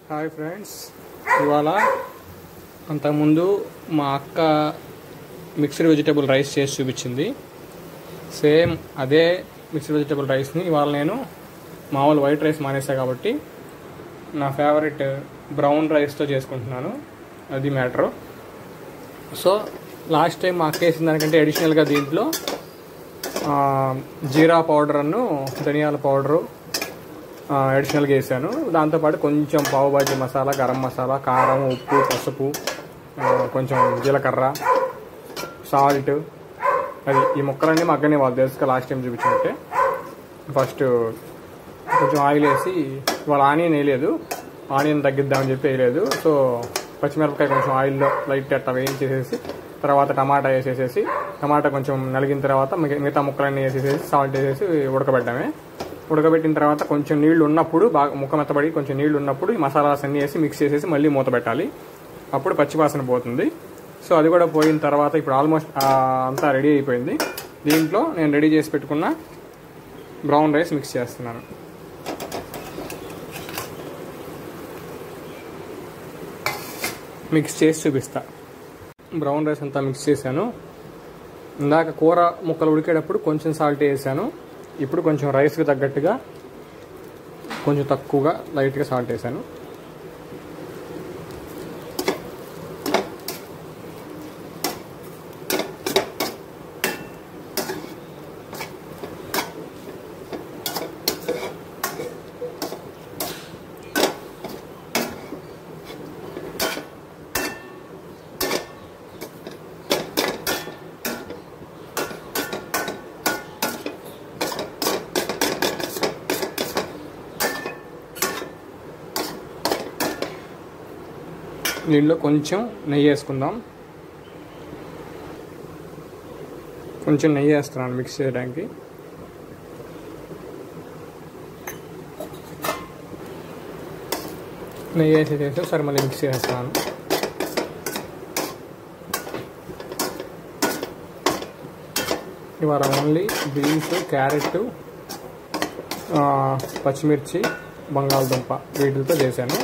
hi friends ఇవాళ అంతకుముందు మా అక్క మిక్స్డ్ వెజిటేబుల్ రైస్ చేసి చూపించింది సేమ్ అదే మిక్స్డ్ వెజిటేబుల్ రైస్ని ఇవాళ నేను మామూలు వైట్ రైస్ మానేసా కాబట్టి నా ఫేవరెట్ బ్రౌన్ రైస్తో చేసుకుంటున్నాను అది మ్యాటరు సో లాస్ట్ టైం మా అక్క వేసిన దానికంటే అడిషనల్గా దీంట్లో ఆ, జీరా పౌడర్ అను ధనియాల పౌడరు అడిషనల్గా వేసాను దాంతోపాటు కొంచెం పావు బాజీ మసాలా గరం మసాలా కారం ఉప్పు పసుపు ఆ, కొంచెం జీలకర్ర సాల్ట్ అది ఈ ముక్కలన్నీ మా అక్కనే వాళ్ళు తెలుసుక లాస్ట్ టైం చూపించినట్టే ఫస్ట్ కొంచెం ఆయిల్ వేసి ఇవాళ ఆనియన్ వేయలేదు ఆనియన్ తగ్గిద్దామని చెప్పి వేయలేదు సో పచ్చిమిరపకాయ కొంచెం ఆయిల్లో లైట్ అట్లా వేయించేసేసి తర్వాత టమాటా వేసేసేసి టమాటా కొంచెం నలిగిన తర్వాత మిగ- మిగతా ముక్కలన్నీ వేసేసేసి సాల్ట్ వేసేసి ఉడకబెట్టామే ఉడకబెట్టిన తర్వాత కొంచెం నీళ్లు ఉన్నప్పుడు బాగా ముక్క మెత్తబడి కొంచెం నీళ్లు ఉన్నప్పుడు ఈ మసాలాస్ అన్నీ వేసి మిక్స్ చేసేసి మళ్ళీ మూత పెట్టాలి అప్పుడు పచ్చివాసన పోతుంది సో అది కూడా పోయిన తర్వాత ఇప్పుడు ఆల్మోస్ట్ అంతా రెడీ అయిపోయింది దీంట్లో నేను రెడీ చేసి పెట్టుకున్న బ్రౌన్ రైస్ మిక్స్ చేస్తున్నాను మిక్స్ చేసి చూపిస్తా బ్రౌన్ రైస్ అంతా మిక్స్ చేశాను ఇందాక కూర ముక్కలు ఉడికేటప్పుడు కొంచెం సాల్ట్ వేసాను ఇప్పుడు కొంచెం రైస్కి తగ్గట్టుగా కొంచెం తక్కువగా లైట్గా సాల్ట్ వేసాను దీనిలో కొంచెం నెయ్యి వేసుకుందాం కొంచెం నెయ్యి వేస్తున్నాను మిక్స్ చేయడానికి నెయ్యి వేసి చేసి ఒకసారి మళ్ళీ మిక్స్ చేస్తాను ఇవాళ ఓన్లీ బీన్స్ క్యారెట్ పచ్చిమిర్చి బంగాళదుంప వీటితో చేశాను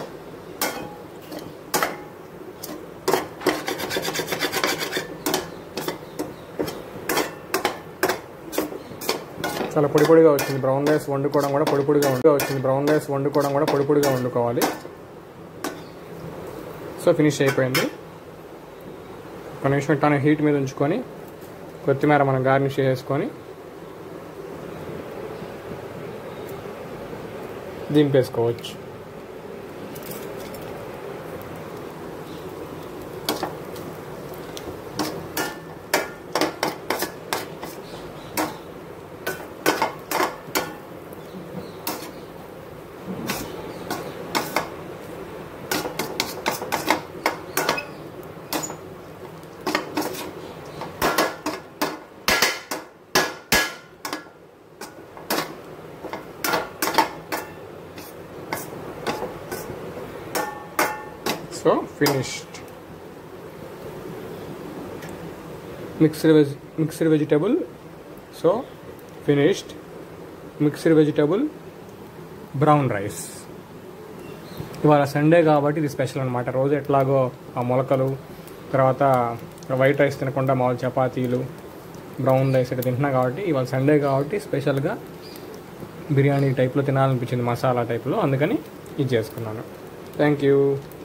చాలా పొడి పొడిగా వచ్చింది బ్రౌన్ రైస్ వండుకోవడం కూడా పొడి పొడిగా వండుగా వచ్చింది బ్రౌన్ రైస్ వండుకోవడం కూడా పొడి పొడిగా వండుకోవాలి సో ఫినిష్ అయిపోయింది ఒక నిమిషం ఇట్లానే హీట్ మీద ఉంచుకొని కొత్తిమీర మనం గార్నిష్ చేసుకొని దింపేసుకోవచ్చు so finished mixed veg mixed vegetable so finished mixed vegetable brown rice ఇవాళ సండే కాబట్టి ఇది స్పెషల్ అనమాట రోజు ఎట్లాగో ఆ మొలకలు తర్వాత వైట్ రైస్ తినకుండా మామూలు చపాతీలు బ్రౌన్ రైస్ ఇట్లా తింటున్నా కాబట్టి ఇవాళ సండే కాబట్టి స్పెషల్గా బిర్యానీ టైప్లో తినాలనిపించింది మసాలా టైప్లో అందుకని ఇది చేసుకున్నాను థ్యాంక్ యూ